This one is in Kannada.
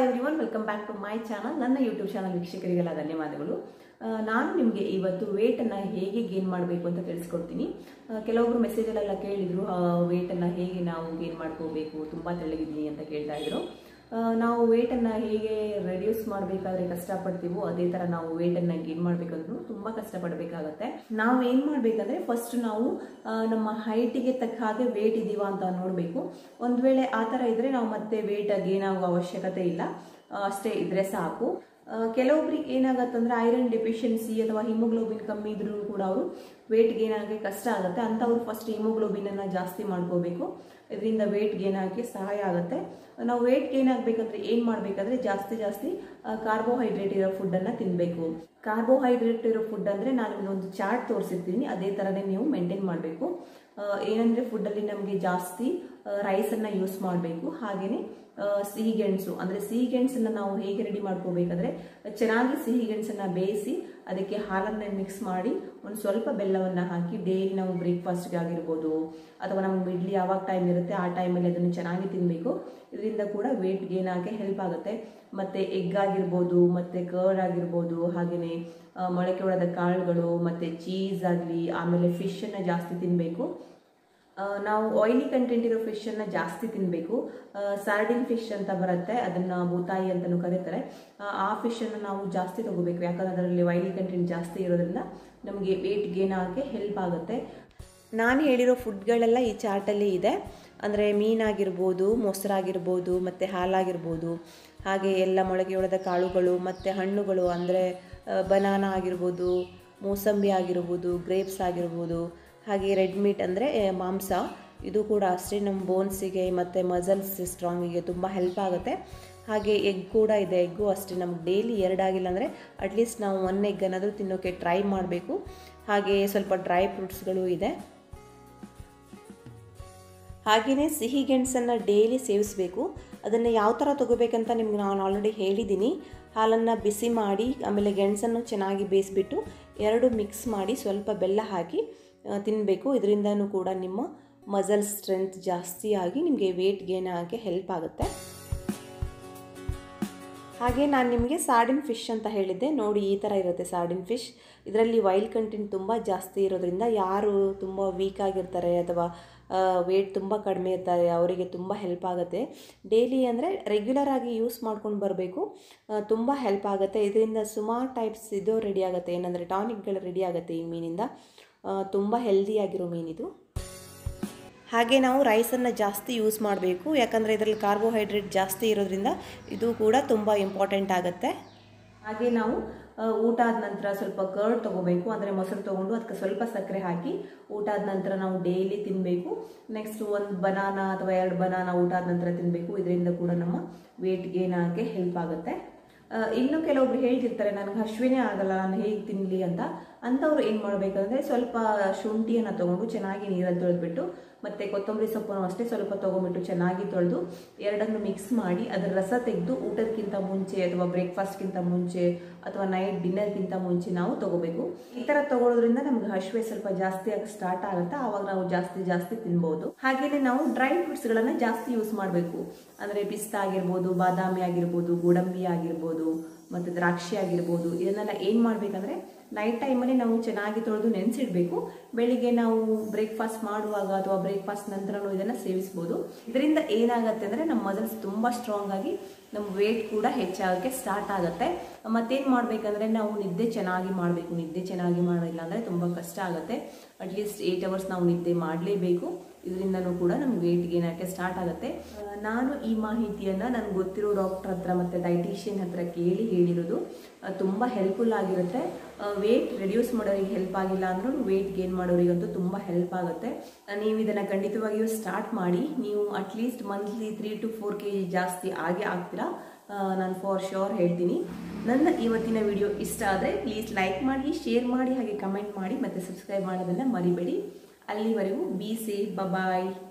every everyone welcome back to my channel ನನ್ನ ಯೂಟ್ಯೂಬ್ ಚಾನಲ್ ವೀಕ್ಷಕರಿಗೆಲ್ಲ ಧನ್ಯವಾದಗಳು ಆ, ನಾನು ನಿಮಗೆ ಇವತ್ತು ವೇಟನ್ನು ಹೇಗೆ ಗೇನ್ ಮಾಡಬೇಕು ಅಂತ ತಿಳಿಸ್ಕೊಡ್ತೀನಿ ಆ, ಕೆಲವೊಬ್ರು ಮೆಸೇಜಲ್ಲೆಲ್ಲ ಕೇಳಿದ್ರು ವೇಟನ್ನು ಹೇಗೆ ನಾವು ಗೇನ್ ಮಾಡ್ಕೋಬೇಕು ತುಂಬ ತೆಳ್ಳಗಿದ್ದೀನಿ ಅಂತ ಕೇಳ್ತಾ ಇದ್ರು ಆ, ನಾವು ವೇಟನ್ನು ಹೇಗೆ ರೆಡ್ಯೂಸ್ ಮಾಡಬೇಕಾದ್ರೆ ಕಷ್ಟಪಡ್ತೀವೋ ಅದೇ ಥರ ನಾವು ವೇಟನ್ನು ಗೇನ್ ಮಾಡಬೇಕಂದ್ರೂ ತುಂಬ ಕಷ್ಟಪಡಬೇಕಾಗತ್ತೆ ನಾವು ಏನು ಮಾಡಬೇಕಂದ್ರೆ ಫಸ್ಟ್ ನಾವು ಆ, ನಮ್ಮ ಹೈಟಿಗೆ ತಕ್ಕ ಹಾಗೆ ವೇಟ್ ಇದೀವಾ ಅಂತ ನೋಡಬೇಕು ಒಂದು ವೇಳೆ ಆ ಥರ ಇದ್ದರೆ ನಾವು ಮತ್ತೆ ವೇಟ್ ಗೇನ್ ಆಗೋ ಅವಶ್ಯಕತೆ ಇಲ್ಲ ಆ, ಅಷ್ಟೇ ಇದ್ರೆ ಸಾಕು ಆ, ಕೆಲವೊಬ್ರಿಗೆ ಏನಾಗತ್ತಂದ್ರೆ ಐರನ್ ಡೆಫಿಷಿಯನ್ಸಿ ಅಥವಾ ಹಿಮೋಗ್ಲೋಬಿನ್ ಕಮ್ಮಿ ಇದ್ರೂ ಕೂಡ ಅವರು ವೇಟ್ ಗೇನ್ ಆಗಿ ಕಷ್ಟ ಆಗುತ್ತೆ ಅಂಥವ್ರು ಫಸ್ಟ್ ಹಿಮೋಗ್ಲೋಬಿನ್ ಅನ್ನ ಜಾಸ್ತಿ ಮಾಡ್ಕೋಬೇಕು ಇದರಿಂದ ವೇಟ್ ಗೇನ್ ಆಗಿ ಸಹಾಯ ಆಗುತ್ತೆ ನಾವು ವೇಟ್ ಗೇನ್ ಆಗಬೇಕಂದ್ರೆ ಏನು ಮಾಡಬೇಕಂದ್ರೆ ಜಾಸ್ತಿ ಜಾಸ್ತಿ ಕಾರ್ಬೋಹೈಡ್ರೇಟ್ ಇರೋ ಫುಡ್ಡನ್ನು ತಿನ್ನಬೇಕು ಕಾರ್ಬೋಹೈಡ್ರೇಟ್ ಇರೋ ಫುಡ್ ಅಂದರೆ ನಾನು ನಿಮ್ಗೆ ಒಂದು ಚಾರ್ಟ್ ತೋರಿಸಿರ್ತೀನಿ ಅದೇ ಥರನೇ ನೀವು ಮೇಂಟೈನ್ ಮಾಡಬೇಕು ಏನಂದರೆ ಫುಡ್ಡಲ್ಲಿ ನಮಗೆ ಜಾಸ್ತಿ ರೈಸನ್ನು ಯೂಸ್ ಮಾಡಬೇಕು ಹಾಗೆಯೇ ಸಿಹಿ ಗೆಣಸು ಅಂದರೆ ಸಿಹಿ ಗೆಣಸನ್ನು ನಾವು ಹೇಗೆ ರೆಡಿ ಮಾಡ್ಕೋಬೇಕಂದ್ರೆ ಚೆನ್ನಾಗಿ ಸಿಹಿ ಗೆಣಸನ್ನು ಬೇಯಿಸಿ ಅದಕ್ಕೆ ಹಾಲನ್ನು ಮಿಕ್ಸ್ ಮಾಡಿ ಒಂದು ಸ್ವಲ್ಪ ಬೆಲ್ಲವನ್ನು ಹಾಕಿ ಡೈಲಿ ನಾವು ಬ್ರೇಕ್ಫಾಸ್ಟ್ಗೆ ಆಗಿರ್ಬೋದು ಅಥವಾ ನಮ್ಗೆ ಇಡ್ಲಿ ಯಾವಾಗ ಟೈಮ್ ಇರುತ್ತೆ ಆ ಟೈಮಲ್ಲಿ ಅದನ್ನು ಚೆನ್ನಾಗಿ ತಿನ್ನಬೇಕು ಇದರಿಂದ ಕೂಡ ವೇಟ್ ಗೇನ್ ಆಗಿ ಹೆಲ್ಪ್ ಆಗುತ್ತೆ ಮತ್ತು ಎಗ್ ಆಗಿರ್ಬೋದು ಮತ್ತು ಕರ್ಡ್ ಆಗಿರ್ಬೋದು ಹಾಗೆಯೇ ಮೊಳಕೆ ಹೊಡೆದ ಕಾಳುಗಳು ಮತ್ತು ಚೀಸ್ ಆಗಲಿ ಆಮೇಲೆ ಫಿಶನ್ನು ಜಾಸ್ತಿ ತಿನ್ನಬೇಕು ಆ, ನಾವು ಆಯಿಲಿ ಕಂಟೆಂಟ್ ಇರೋ ಫಿಶನ್ನು ಜಾಸ್ತಿ ತಿನ್ನಬೇಕು ಸಾರ್ಡಿನ್ ಫಿಶ್ ಅಂತ ಬರುತ್ತೆ ಅದನ್ನು ಬೂತಾಯಿ ಅಂತಲೂ ಕರೀತಾರೆ ಆ, ಆ ಫಿಶನ್ನು ನಾವು ಜಾಸ್ತಿ ತಗೋಬೇಕು ಯಾಕಂದ್ರೆ ಅದರಲ್ಲಿ ಆಯಿಲಿ ಕಂಟೆಂಟ್ ಜಾಸ್ತಿ ಇರೋದ್ರಿಂದ ನಮಗೆ ವೇಟ್ ಗೇನ್ ಆಗೋಕ್ಕೆ ಹೆಲ್ಪ್ ಆಗುತ್ತೆ ನಾನು ಹೇಳಿರೋ ಫುಡ್ಗಳೆಲ್ಲ ಈ ಚಾರ್ಟಲ್ಲಿ ಇದೆ ಅಂದರೆ ಮೀನಾಗಿರ್ಬೋದು ಮೊಸರಾಗಿರ್ಬೋದು ಮತ್ತು ಹಾಲಾಗಿರ್ಬೋದು ಹಾಗೆ ಎಲ್ಲ ಮೊಳಕೆ ಹೊಡೆದ ಕಾಳುಗಳು ಮತ್ತು ಹಣ್ಣುಗಳು ಅಂದರೆ ಬನಾನಾ ಆಗಿರ್ಬೋದು ಮೂಸಂಬಿ ಆಗಿರ್ಬೋದು ಗ್ರೇಪ್ಸ್ ಆಗಿರ್ಬೋದು ಹಾಗೆ ರೆಡ್ ಮೀಟ್ ಅಂದರೆ ಮಾಂಸ ಇದು ಕೂಡ ಅಷ್ಟೇ ನಮ್ಮ ಬೋನ್ಸಿಗೆ ಮತ್ತು ಮಸಲ್ಸ್ ಸ್ಟ್ರಾಂಗಿಗೆ ತುಂಬ ಹೆಲ್ಪ್ ಆಗುತ್ತೆ ಹಾಗೆ ಎಗ್ ಕೂಡ ಇದೆ ಎಗ್ಗು ಅಷ್ಟೇ ನಮ್ಗೆ ಡೈಲಿ ಎರಡಾಗಿಲ್ಲ ಅಂದರೆ ಅಟ್ಲೀಸ್ಟ್ ನಾವು ಒನ್ ಎಗ್ ಅನ್ನೋದು ತಿನ್ನೋಕ್ಕೆ ಟ್ರೈ ಮಾಡಬೇಕು ಹಾಗೆ ಸ್ವಲ್ಪ ಡ್ರೈ ಫ್ರೂಟ್ಸ್ಗಳು ಇದೆ ಹಾಗೆಯೇ ಸಿಹಿ ಗೆಣಸನ್ನು ಡೈಲಿ ಸೇವಿಸಬೇಕು ಅದನ್ನು ಯಾವ ಥರ ತೊಗೋಬೇಕಂತ ನಿಮ್ಗೆ ನಾನು ಆಲ್ರೆಡಿ ಹೇಳಿದ್ದೀನಿ ಹಾಲನ್ನು ಬಿಸಿ ಮಾಡಿ ಆಮೇಲೆ ಗೆಣಸನ್ನು ಚೆನ್ನಾಗಿ ಬೇಯಿಸ್ಬಿಟ್ಟು ಎರಡು ಮಿಕ್ಸ್ ಮಾಡಿ ಸ್ವಲ್ಪ ಬೆಲ್ಲ ಹಾಕಿ ತಿನ್ನಬೇಕು ಇದರಿಂದನೂ ಕೂಡ ನಿಮ್ಮ ಮಸಲ್ ಸ್ಟ್ರೆಂತ್ ಜಾಸ್ತಿ ಆಗಿ ನಿಮಗೆ ವೇಟ್ ಗೇನ್ ಆಗಿ ಹೆಲ್ಪ್ ಆಗುತ್ತೆ ಹಾಗೆ ನಾನು ನಿಮಗೆ ಸಾರ್ಡಿನ್ ಫಿಶ್ ಅಂತ ಹೇಳಿದ್ದೆ ನೋಡಿ ಈ ಥರ ಇರುತ್ತೆ ಸಾರ್ಡಿನ್ ಫಿಶ್ ಇದರಲ್ಲಿ ವೈಲ್ಡ್ ಕಂಟೆಂಟ್ ತುಂಬ ಜಾಸ್ತಿ ಇರೋದ್ರಿಂದ ಯಾರು ತುಂಬ ವೀಕ್ ಆಗಿರ್ತಾರೆ ಅಥವಾ ವೇಟ್ ತುಂಬ ಕಡಿಮೆ ಇರ್ತಾರೆ ಅವರಿಗೆ ತುಂಬ ಹೆಲ್ಪ್ ಆಗುತ್ತೆ ಡೈಲಿ ಅಂದರೆ ರೆಗ್ಯುಲರ್ ಆಗಿ ಯೂಸ್ ಮಾಡ್ಕೊಂಡು ಬರಬೇಕು ತುಂಬ ಹೆಲ್ಪ್ ಆಗುತ್ತೆ ಇದರಿಂದ ಸುಮಾರು ಟೈಪ್ಸ್ ಇದು ರೆಡಿ ಆಗುತ್ತೆ ಏನಂದರೆ ಟಾನಿಕ್ಗಳು ರೆಡಿ ಆಗುತ್ತೆ ಈ ಮೀನಿಂದ ತುಂಬ ಹೆಲ್ದಿಯಾಗಿರೋ ಮೀನಿದು ಹಾಗೆ ನಾವು ರೈಸನ್ನು ಜಾಸ್ತಿ ಯೂಸ್ ಮಾಡಬೇಕು ಯಾಕಂದರೆ ಇದರಲ್ಲಿ ಕಾರ್ಬೋಹೈಡ್ರೇಟ್ ಜಾಸ್ತಿ ಇರೋದ್ರಿಂದ ಇದು ಕೂಡ ತುಂಬ ಇಂಪಾರ್ಟೆಂಟ್ ಆಗುತ್ತೆ ಹಾಗೆ ನಾವು ಆ, ಊಟ ಆದ ನಂತರ ಸ್ವಲ್ಪ ಕರ್ಡ್ ತೊಗೋಬೇಕು ಅಂದರೆ ಮೊಸರು ತೊಗೊಂಡು ಅದಕ್ಕೆ ಸ್ವಲ್ಪ ಸಕ್ಕರೆ ಹಾಕಿ ಊಟ ಆದ ನಂತರ ನಾವು ಡೈಲಿ ತಿನ್ನಬೇಕು ನೆಕ್ಸ್ಟ್ ಒಂದು ಬನಾನಾ ಅಥವಾ ಎರಡು ಬನಾನಾ ಊಟ ಆದ ನಂತರ ತಿನ್ನಬೇಕು ಇದರಿಂದ ಕೂಡ ನಮ್ಮ ವೇಟ್ ಗೇನ್ ಆಗೋಕ್ಕೆ ಹೆಲ್ಪ್ ಆಗುತ್ತೆ ಆ, ಇನ್ನು ಕೆಲವೊಬ್ರು ಹೇಳ್ತಿರ್ತಾರೆ ನನಗೆ ಹಶ್ವಿನೇ ಆಗಲ್ಲ ನಾನು ಹೇಗೆ ತಿನ್ನಲಿ ಅಂತ ಅಂಥವ್ರು ಏನು ಮಾಡಬೇಕಂದ್ರೆ ಸ್ವಲ್ಪ ಶುಂಠಿಯನ್ನು ತೊಗೊಂಡು ಚೆನ್ನಾಗಿ ನೀರಲ್ಲಿ ತೊಳೆದ್ಬಿಟ್ಟು ಮತ್ತು ಕೊತ್ತಂಬರಿ ಸೊಪ್ಪನ್ನು ಅಷ್ಟೇ ಸ್ವಲ್ಪ ತೊಗೊಂಬಿಟ್ಟು ಚೆನ್ನಾಗಿ ತೊಳೆದು ಎರಡನ್ನು ಮಿಕ್ಸ್ ಮಾಡಿ ಅದರ ರಸ ತೆಗೆದು ಊಟಕ್ಕಿಂತ ಮುಂಚೆ ಅಥವಾ ಬ್ರೇಕ್ಫಾಸ್ಟ್ಗಿಂತ ಮುಂಚೆ ಅಥವಾ ನೈಟ್ ಡಿನ್ನರ್ಗಿಂತ ಮುಂಚೆ ನಾವು ತಗೋಬೇಕು ಈ ಥರ ತಗೊಳ್ಳೋದ್ರಿಂದ ನಮ್ಗೆ ಹಶ್ವೆ ಸ್ವಲ್ಪ ಜಾಸ್ತಿ ಆಗಿ ಸ್ಟಾರ್ಟ್ ಆಗುತ್ತೆ ಆವಾಗ ನಾವು ಜಾಸ್ತಿ ಜಾಸ್ತಿ ತಿನ್ಬೋದು ಹಾಗೆಯೇ ನಾವು ಡ್ರೈ ಫ್ರೂಟ್ಸ್ಗಳನ್ನು ಜಾಸ್ತಿ ಯೂಸ್ ಮಾಡಬೇಕು ಅಂದರೆ ಪಿಸ್ತಾ ಆಗಿರ್ಬೋದು ಬಾದಾಮಿ ಆಗಿರ್ಬೋದು ಗೋಡಂಬಿ ಆಗಿರ್ಬೋದು ಮತ್ತು ದ್ರಾಕ್ಷಿ ಆಗಿರ್ಬೋದು ಇದನ್ನೆಲ್ಲ ಏನು ಮಾಡಬೇಕಂದ್ರೆ ನೈಟ್ ಟೈಮಲ್ಲಿ ನಾವು ಚೆನ್ನಾಗಿ ತೊಳೆದು ನೆನೆಸಿಡಬೇಕು ಬೆಳಿಗ್ಗೆ ನಾವು ಬ್ರೇಕ್ಫಾಸ್ಟ್ ಮಾಡುವಾಗ ಅಥವಾ ಬ್ರೇಕ್ಫಾಸ್ಟ್ ನಂತರನೂ ಇದನ್ನು ಸೇವಿಸ್ಬೋದು ಇದರಿಂದ ಏನಾಗುತ್ತೆ ಅಂದರೆ ನಮ್ಮ ಮಸಲ್ಸ್ ತುಂಬ ಸ್ಟ್ರಾಂಗ್ ಆಗಿ ನಮ್ಮ ವೇಟ್ ಕೂಡ ಹೆಚ್ಚಾಗೋಕ್ಕೆ ಸ್ಟಾರ್ಟ್ ಆಗುತ್ತೆ ಮತ್ತೇನು ಮಾಡಬೇಕಂದ್ರೆ ನಾವು ನಿದ್ದೆ ಚೆನ್ನಾಗಿ ಮಾಡಬೇಕು ನಿದ್ದೆ ಚೆನ್ನಾಗಿ ಮಾಡಿಲ್ಲ ಅಂದರೆ ತುಂಬ ಕಷ್ಟ ಆಗುತ್ತೆ ಅಟ್ಲೀಸ್ಟ್ ಏಯ್ಟ್ ಅವರ್ಸ್ ನಾವು ನಿದ್ದೆ ಮಾಡಲೇಬೇಕು ಇದರಿಂದನೂ ಕೂಡ ನಮ್ಗೆ ವೇಟ್ ಗೇನ್ ಆಗೋಕ್ಕೆ ಸ್ಟಾರ್ಟ್ ಆಗುತ್ತೆ ಆ, ನಾನು ಈ ಮಾಹಿತಿಯನ್ನು ನನಗೆ ಗೊತ್ತಿರೋ ಡಾಕ್ಟರ್ ಹತ್ರ ಮತ್ತು ಡೈಟಿಷಿಯನ್ ಹತ್ರ ಕೇಳಿ ಹೇಳಿರೋದು ಆ, ತುಂಬ ಹೆಲ್ಪ್ಫುಲ್ ಆಗಿರುತ್ತೆ ವೇಟ್ ರಿಡ್ಯೂಸ್ ಮಾಡೋರಿಗೆ ಹೆಲ್ಪ್ ಆಗಿಲ್ಲ ಅಂದ್ರೂ ವೇಟ್ ಗೇನ್ ಮಾಡೋರಿಗಂತೂ ತುಂಬ ಹೆಲ್ಪ್ ಆಗುತ್ತೆ ಆ, ನೀವು ಇದನ್ನು ಖಂಡಿತವಾಗಿಯೂ ಸ್ಟಾರ್ಟ್ ಮಾಡಿ ನೀವು at least monthly three to four K G ಜಾಸ್ತಿ ಆಗೇ ಆಗ್ತೀರಾ ನಾನು ಫಾರ್ ಶೋರ್ ಹೇಳ್ತೀನಿ ನನ್ನ ಇವತ್ತಿನ ವಿಡಿಯೋ ಇಷ್ಟ ಆದರೆ ಪ್ಲೀಸ್ ಲೈಕ್ ಮಾಡಿ ಶೇರ್ ಮಾಡಿ ಹಾಗೆ ಕಮೆಂಟ್ ಮಾಡಿ ಮತ್ತು ಸಬ್ಸ್ಕ್ರೈಬ್ ಮಾಡೋದನ್ನು ಮರಿಬೇಡಿ ಅಲ್ಲಿವರೆಗೂ ಬಿ ಸೇಫ್ ಬಾಯ್